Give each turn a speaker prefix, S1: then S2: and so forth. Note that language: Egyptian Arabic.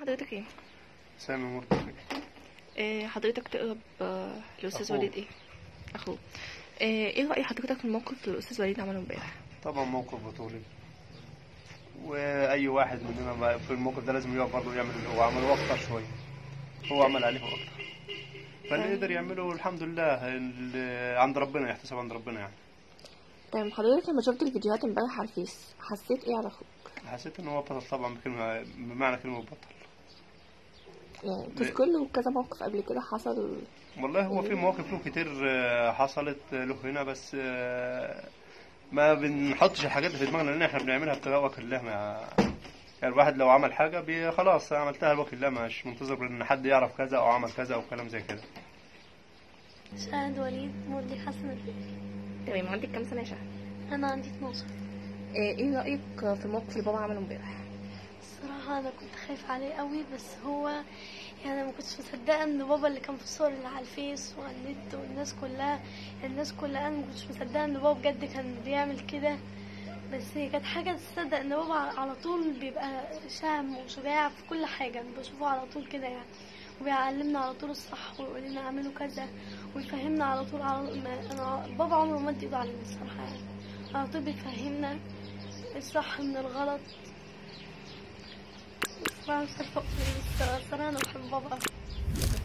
S1: حضرتك ايه؟
S2: سامي مرتفع
S1: آه، حضرتك تقرب آه، الأستاذ
S2: أخوه.
S1: وليد ايه؟ أخوه آه، ايه رأي حضرتك في الموقف اللي الأستاذ وليد عمله امبارح؟
S2: طبعا موقف بطولي واي واحد مننا ما- في الموقف ده لازم يقف برضه يعمل اللي هو عمله اكتر شويه هو عمل عليه اكتر فاللي يقدر يعمله الحمد لله اللي عند ربنا يحتسب عند ربنا يعني
S1: طيب حضرتك لما شفت الفيديوهات امبارح على الفيس حسيت ايه على أخوك؟
S2: حسيت ان هو بطل طبعا بكلمه بمعنى كلمه بطل
S1: يعني تذكر له كذا موقف قبل كده حصل
S2: والله هو في مواقف له كتير آه، حصلت له هنا بس آه، ما بنحطش الحاجات دي في دماغنا لان احنا بنعملها ابتغاء وجه الله ما يعني الواحد لو عمل حاجه بي خلاص عملتها لوجه الله مش منتظر ان حد يعرف كذا او عمل كذا او كلام زي كده
S3: شاهد وليد مولي حسن
S1: تمام عندك كام سنة يا شهد؟
S3: انا عندي 12
S1: آه، ايه رأيك في الموقف اللي بابا عمله امبارح؟
S3: الصراحة انا كنت خايفة عليه قوي بس هو يعني ما كنتش مصدقة ان بابا اللي كان في الصور اللي على الفيس وعلى النت والناس كلها الناس كلها انا ما كنتش مصدقة ان بابا بجد كان بيعمل كده بس هي كانت حاجة تصدق ان بابا على طول بيبقى شهم وشجاع في كل حاجة أنا بشوفه على طول كده يعني وبيعلمنا على طول الصح ويقول لنا اعملوا كذا ويفهمنا على طول على ما انا بابا عمره ما ادي ايده علينا الصراحة يعني على طول بيفهمنا الصح من الغلط بس أنا مش عارفة أقول إيه، بس الصراحة أنا بحب بابا أوي.